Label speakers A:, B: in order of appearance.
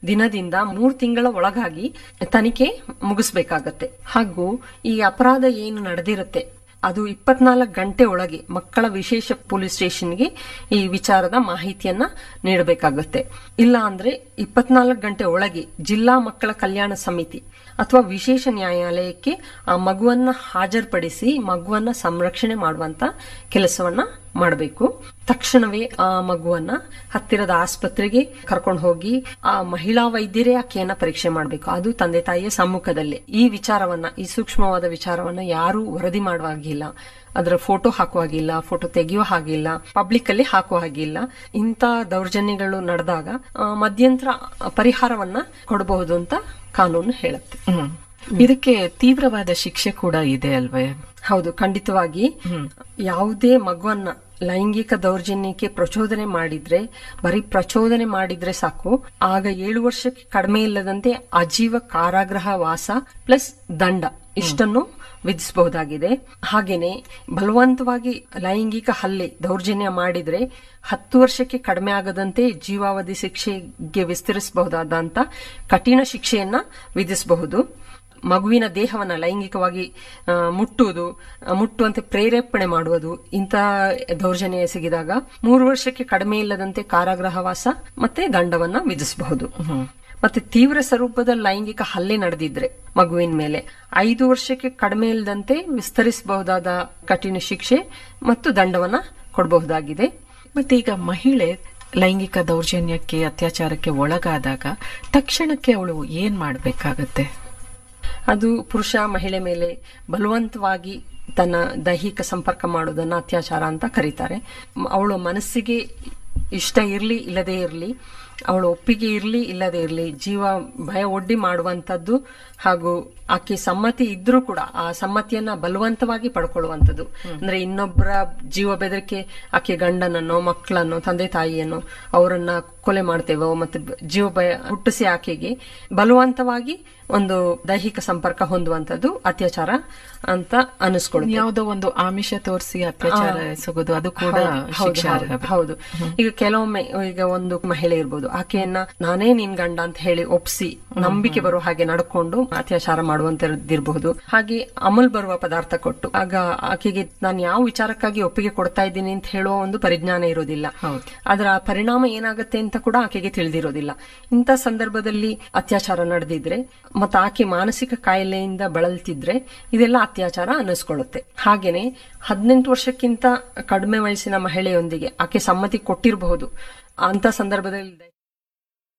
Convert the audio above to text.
A: ದಿನದಿಂದ ಮೂರು ತಿಂಗಳ ಒಳಗಾಗಿ ತನಿಖೆ ಮುಗಿಸ್ಬೇಕಾಗತ್ತೆ ಹಾಗೂ ಈ ಅಪರಾಧ ಏನು ನಡೆದಿರುತ್ತೆ ಅದು ಇಪ್ಪತ್ನಾಲ್ಕು ಗಂಟೆ ಒಳಗೆ ಮಕ್ಕಳ ವಿಶೇಷ ಪೊಲೀಸ್ ಸ್ಟೇಷನ್ಗೆ ಈ ವಿಚಾರದ ಮಾಹಿತಿಯನ್ನ ನೀಡಬೇಕಾಗುತ್ತೆ ಇಲ್ಲ ಅಂದ್ರೆ ಇಪ್ಪತ್ನಾಲ್ಕು ಗಂಟೆ ಒಳಗೆ ಜಿಲ್ಲಾ ಮಕ್ಕಳ ಕಲ್ಯಾಣ ಸಮಿತಿ ಅಥವಾ ವಿಶೇಷ ನ್ಯಾಯಾಲಯಕ್ಕೆ ಆ ಮಗುವನ್ನ ಹಾಜರುಪಡಿಸಿ ಮಗುವನ್ನ ಸಂರಕ್ಷಣೆ ಮಾಡುವಂತ ಕೆಲಸವನ್ನ ಮಾಡಬೇಕು ತಕ್ಷಣವೇ ಆ ಮಗುವನ್ನ ಹತ್ತಿರದ ಆಸ್ಪತ್ರೆಗೆ ಕರ್ಕೊಂಡು ಹೋಗಿ ಆ ಮಹಿಳಾ ವೈದ್ಯರೇ ಆಕೆಯನ್ನ ಪರೀಕ್ಷೆ ಮಾಡಬೇಕು ಅದು ತಂದೆ ತಾಯಿಯ ಸಮ್ಮುಖದಲ್ಲೇ ಈ ವಿಚಾರವನ್ನ ಈ ಸೂಕ್ಷ್ಮವಾದ ವಿಚಾರವನ್ನ ಯಾರು ವರದಿ ಮಾಡುವಾಗಿಲ್ಲ ಅದರ ಫೋಟೋ ಹಾಕುವ ಹಾಗಿಲ್ಲ ಫೋಟೋ ತೆಗೆಯುವ ಹಾಗಿಲ್ಲ ಪಬ್ಲಿಕ್ ಅಲ್ಲಿ ಹಾಕುವ ಹಾಗಿಲ್ಲ ಇಂಥ ದೌರ್ಜನ್ಯಗಳು ನಡೆದಾಗ ಆ, ಮಧ್ಯಂತರ ಪರಿಹಾರವನ್ನ ಕೊಡಬಹುದು ಅಂತ ಕಾನೂನು ಹೇಳುತ್ತೆ
B: ಹ್ಮ್. ಇದಕ್ಕೆ ತೀವ್ರವಾದ ಶಿಕ್ಷೆ ಕೂಡ ಇದೆ ಅಲ್ವೇ
A: ಹೌದು ಖಂಡಿತವಾಗಿ ಯಾವುದೇ ಮಗುವನ್ನ ಲೈಂಗಿಕ ದೌರ್ಜನ್ಯಕ್ಕೆ ಪ್ರಚೋದನೆ ಮಾಡಿದ್ರೆ ಬರೀ ಪ್ರಚೋದನೆ ಮಾಡಿದ್ರೆ ಸಾಕು ಆಗ ಏಳು ವರ್ಷಕ್ಕೆ ಕಡಿಮೆ ಇಲ್ಲದಂತೆ ಅಜೀವ ಕಾರಾಗೃಹ ವಾಸ ಪ್ಲಸ್ ದಂಡ ಇಷ್ಟನ್ನು ವಿಧಿಸಬಹುದಾಗಿದೆ ಹಾಗೇನೆ ಬಲವಂತವಾಗಿ ಲೈಂಗಿಕ ಹಲ್ಲೆ ದೌರ್ಜನ್ಯ ಮಾಡಿದ್ರೆ ಹತ್ತು ವರ್ಷಕ್ಕೆ ಕಡಿಮೆ ಆಗದಂತೆ ಜೀವಾವಧಿ ಶಿಕ್ಷೆಗೆ ವಿಸ್ತರಿಸಬಹುದಾದಂತ ಕಠಿಣ ಶಿಕ್ಷೆಯನ್ನ ವಿಧಿಸಬಹುದು ಮಗುವಿನ ದೇಹವನ್ನ ಲೈಂಗಿಕವಾಗಿ ಆ, ಮುಟ್ಟುವುದು ಆ, ಮುಟ್ಟುವಂತೆ ಪ್ರೇರೇಪಣೆ ಮಾಡುವುದು ಇಂಥ ದೌರ್ಜನ್ಯ ಎಸಗಿದಾಗ ಮೂರು ವರ್ಷಕ್ಕೆ ಕಡಿಮೆ ಇಲ್ಲದಂತೆ ಕಾರಾಗೃಹವಾಸ ಮತ್ತೆ ದಂಡವನ್ನ ವಿಧಿಸಬಹುದು ಮತ್ತೆ ತೀವ್ರ ಸ್ವರೂಪದ ಲೈಂಗಿಕ ಹಲ್ಲೆ ನಡೆದಿದ್ರೆ ಮಗುವಿನ ಮೇಲೆ ಐದು ವರ್ಷಕ್ಕೆ ಕಡಿಮೆ ಇಲ್ಲದಂತೆ ವಿಸ್ತರಿಸಬಹುದಾದ ಕಠಿಣ ಶಿಕ್ಷೆ ಮತ್ತು ದಂಡವನ್ನ ಕೊಡಬಹುದಾಗಿದೆ
B: ಮತ್ತೆ ಈಗ ಮಹಿಳೆ ಲೈಂಗಿಕ ದೌರ್ಜನ್ಯಕ್ಕೆ ಅತ್ಯಾಚಾರಕ್ಕೆ ಒಳಗಾದಾಗ ತಕ್ಷಣಕ್ಕೆ ಅವಳು ಏನ್ ಮಾಡ್ಬೇಕಾಗತ್ತೆ
A: ಅದು ಪುರುಷ ಮಹಿಳೆ ಮೇಲೆ ಬಲವಂತವಾಗಿ ತನ್ನ ದೈಹಿಕ ಸಂಪರ್ಕ ಮಾಡೋದನ್ನ ಅತ್ಯಾಚಾರ ಅಂತ ಕರೀತಾರೆ ಮ್- ಅವಳ ಮನಸ್ಸಿಗೆ ಇಷ್ಟ ಇರಲಿ ಇಲ್ಲದೇ ಇರಲಿ ಅವಳ ಒಪ್ಪಿಗೆ ಇರಲಿ ಇಲ್ಲದೇ ಇರಲಿ ಜೀವ ಭಯ ಒಡ್ಡಿ ಮಾಡುವಂತದ್ದು ಹಾಗೂ ಆಕೆ ಸಮ್ಮತಿ ಇದ್ರೂ ಕೂಡ ಆ ಸಮ್ಮತಿಯನ್ನ ಬಲವಂತವಾಗಿ ಪಡ್ಕೊಳ್ಳುವಂಥದ್ದು ಅಂದ್ರೆ ಇನ್ನೊಬ್ಬರ ಜೀವ ಬೆದರಿಕೆ ಆಕೆ ಗಂಡನನ್ನೋ ಮಕ್ಕಳನ್ನೋ ತಂದೆ ತಾಯಿಯನ್ನು ಅವರನ್ನ ಕೊಲೆ ಮಾಡ್ತೇವೋ ಮತ್ತೆ ಬ- ಜೀವ ಭಯ ಹುಟ್ಟಿಸಿ ಆಕೆಗೆ ಬಲವಂತವಾಗಿ ಒಂದು ದೈಹಿಕ ಸಂಪರ್ಕ ಹೊಂದುವಂತದ್ದು ಅತ್ಯಾಚಾರ ಅಂತ ಅನಿಸ್ಕೊಳ್ಳುತ್ತೆ
B: ಯಾವುದೋ ಒಂದು ಆಮಿಷ ತೋರಿಸಿ ಅತ್ಯಾಚಾರ ಎಸಗೋದು ಅದು ಕೂಡ
A: ಹೌದು, ಹೌದು,
B: ಶಿಕ್ಷಾರ್ಹ
A: ಹೌದು ಈಗ ಕೆಲವೊಮ್ಮೆ ಈಗ ಒಂದು ಮಹಿಳೆ ಇರ್ಬೋದು ಆಕೆಯನ್ನ ನಾನೇ ನಿನ್ ಗಂಡ ಅಂತ ಹೇಳಿ ಒಪ್ಸಿ ನಂಬಿಕೆ ಬರುವ ಹಾಗೆ ನಡ್ಕೊಂಡು ಅತ್ಯಾಚಾರ ಮಾಡುವಂತದ್ದಿರಬಹುದು ಹಾಗೆ ಅಮಲ್ ಬರುವ ಪದಾರ್ಥ ಕೊಟ್ಟು ಆಗ ಆಕೆಗೆ ನಾನು ಯಾವ ವಿಚಾರಕ್ಕಾಗಿ ಒಪ್ಪಿಗೆ ಕೊಡ್ತಾ ಇದ್ದೀನಿ ಅಂತ ಹೇಳುವ ಒಂದು ಪರಿಜ್ಞಾನ ಇರೋದಿಲ್ಲ
B: ಹೌದು.
A: ಅದರ ಪರಿಣಾಮ ಏನಾಗುತ್ತೆ ಅಂತ ಕೂಡ ಆಕೆಗೆ ತಿಳಿದಿರೋದಿಲ್ಲ ಇಂಥ ಸಂದರ್ಭದಲ್ಲಿ ಅತ್ಯಾಚಾರ ನಡೆದಿದ್ರೆ ಮತ್ತೆ ಆಕೆ ಮಾನಸಿಕ ಕಾಯಿಲೆಯಿಂದ ಬಳಲ್ತಿದ್ರೆ ಇದೆಲ್ಲ ಅತ್ಯಾಚಾರ ಅನ್ನಿಸ್ಕೊಳ್ಳುತ್ತೆ ಹಾಗೇನೆ ಹದಿನೆಂಟು ವರ್ಷಕ್ಕಿಂತ ಕಡಿಮೆ ವಯಸ್ಸಿನ ಮಹಿಳೆಯೊಂದಿಗೆ ಆಕೆ ಸಮ್ಮತಿ ಕೊಟ್ಟಿರಬಹುದು ಅಂತ ಸಂದರ್ಭದಲ್ಲಿ